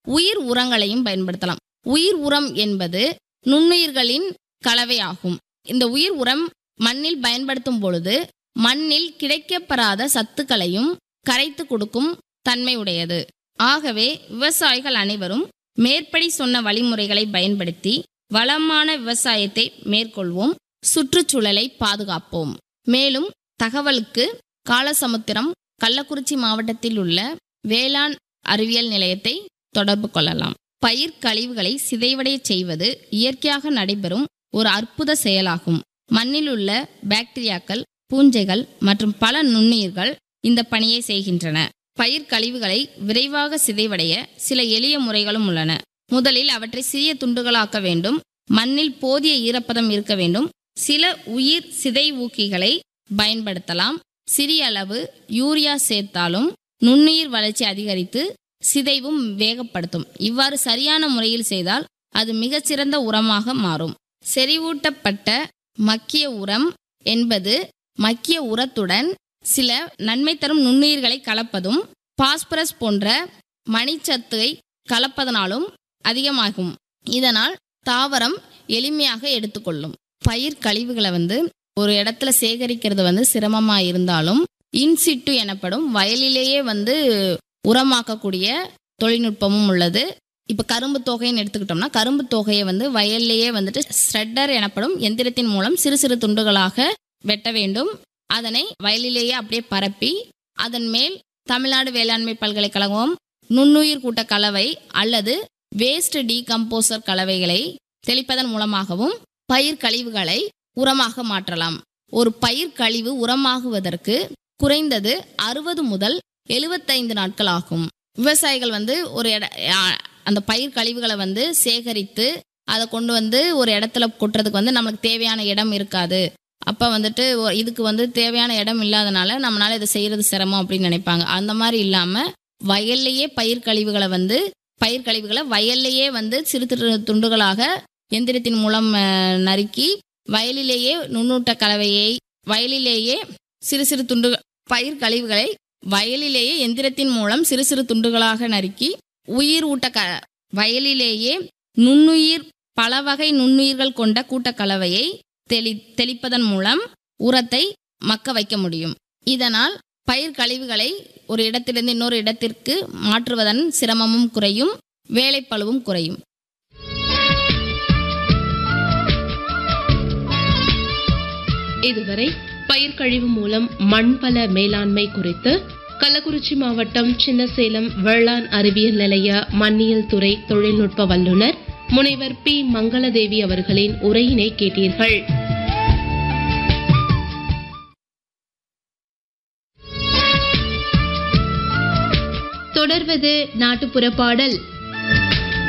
உயிர் உரங்களையும் பயன்படுத்தலாம் உயிர் உரம் என்பது நுண்ணுயிர்களின் கலவையாகும் இந்த உயிர் உரம் மண்ணில் பயன்படுத்தும் பொழுது மண்ணில் கிடைக்கப்பெறாத சத்துக்களையும் கரைத்து கொடுக்கும் தன்மை உடையது ஆகவே விவசாயிகள் அனைவரும் மேற்படி சொன்ன வழிமுறைகளை பயன்படுத்தி வளமான விவசாயத்தை மேற்கொள்வோம் சுற்றுச்சூழலை பாதுகாப்போம் மேலும் தகவலுக்கு காலசமுத்திரம் கள்ளக்குறிச்சி மாவட்டத்தில் உள்ள வேளாண் அறிவியல் நிலையத்தை தொடர்பு கொள்ளலாம் பயிர் கழிவுகளை சிதைவடைய செய்வது இயற்கையாக நடைபெறும் ஒரு அற்புத செயலாகும் மண்ணில் உள்ள பாக்டீரியாக்கள் பூஞ்சைகள் மற்றும் பல நுண்ணுயிர்கள் இந்த பணியை செய்கின்றன பயிர் கழிவுகளை விரைவாக சிதைவடைய சில எளிய முறைகளும் உள்ளன முதலில் அவற்றை சிறிய துண்டுகளாக்க வேண்டும் மண்ணில் போதிய ஈரப்பதம் இருக்க வேண்டும் சில உயிர் சிதைவூக்கிகளை பயன்படுத்தலாம் சிறிய அளவு யூரியா சேர்த்தாலும் நுண்ணுயிர் வளர்ச்சி அதிகரித்து சிதைவும் வேகப்படுத்தும் இவ்வாறு சரியான முறையில் செய்தால் அது மிகச்சிறந்த உரமாக மாறும் செறிவூட்டப்பட்ட மக்கிய உரம் என்பது மக்கிய உரத்துடன் சில நன்மை தரும் நுண்ணுயிர்களை கலப்பதும் பாஸ்பரஸ் போன்ற மணிச்சத்தை கலப்பதனாலும் அதிகமாகும் இதனால் தாவரம் எளிமையாக எடுத்துக்கொள்ளும் பயிர் கழிவுகளை வந்து ஒரு இடத்துல சேகரிக்கிறது வந்து சிரமமா இருந்தாலும் இன்சிட்டு எனப்படும் வயலிலேயே வந்து உரமாக்கக்கூடிய தொழில்நுட்பமும் உள்ளது இப்போ கரும்பு தொகைன்னு எடுத்துக்கிட்டோம்னா கரும்பு தொகையை வந்து வயல்லையே வந்துட்டு ஸ்ட்ரெட்டர் எனப்படும் எந்திரத்தின் மூலம் சிறு சிறு துண்டுகளாக வெட்ட வேண்டும் அதனை வயலிலேயே அப்படியே பரப்பி அதன் மேல் தமிழ்நாடு வேளாண்மை பல்கலைக்கழகம் நுண்ணுயிர் கூட்ட கலவை அல்லது வேஸ்ட் டீகம்போசர் கலவைகளை தெளிப்பதன் மூலமாகவும் பயிர் கழிவுகளை உரமாக மாற்றலாம் ஒரு பயிர் கழிவு உரமாகுவதற்கு குறைந்தது அறுபது முதல் எழுபத்தைந்து நாட்கள் ஆகும் விவசாயிகள் வந்து ஒரு இட ஆ- அந்த பயிர் கழிவுகளை வந்து சேகரித்து அதை கொண்டு வந்து ஒரு இடத்துல கொட்டுறதுக்கு வந்து நம்மளுக்கு தேவையான இடம் இருக்காது அப்போ வந்துட்டு ஒ- இதுக்கு வந்து தேவையான இடம் இல்லாதனால நம்மளால இதை செய்யறது சிரமம் அப்படின்னு நினைப்பாங்க அந்த மாதிரி இல்லாம வயல்லையே பயிர் கழிவுகளை வந்து பயிர் கழிவுகளை வயல்லையே வந்து சிறு சிறு துண்டுகளாக எந்திரத்தின் மூலம் அஹ், நறுக்கி வயலிலேயே நுண்ணூட்ட கலவையை வயலிலேயே சிறு சிறு துண்டு பயிர் கழிவுகளை வயலிலேயே எந்திரத்தின் மூலம் சிறு சிறு துண்டுகளாக நறுக்கி உயிர் ஊட்ட க வயலிலேயே நுண்ணுயிர் பல வகை நுண்ணுயிர்கள் கொண்ட கூட்ட கலவையை தெளி தெளிப்பதன் மூலம் உரத்தை மக்க வைக்க முடியும் இதனால் பயிர் கழிவுகளை ஒரு இடத்திலிருந்து இன்னொரு இடத்திற்கு மாற்றுவதன் சிரமமும் குறையும் வேலைப்பளுவும் குறையும் இதுவரை பயிர் கழிவு மூலம் மண்வள மேலாண்மை குறித்து கள்ளக்குறிச்சி மாவட்டம் சின்னசேலம் வேளாண் அறிவியல் நிலைய மண்ணியல் துறை தொழில்நுட்ப வல்லுநர் முனைவர் பி மங்களதேவி அவர்களின் உரையினை கேட்டீர்கள் தொடர்வது நாட்டுப்புற பாடல்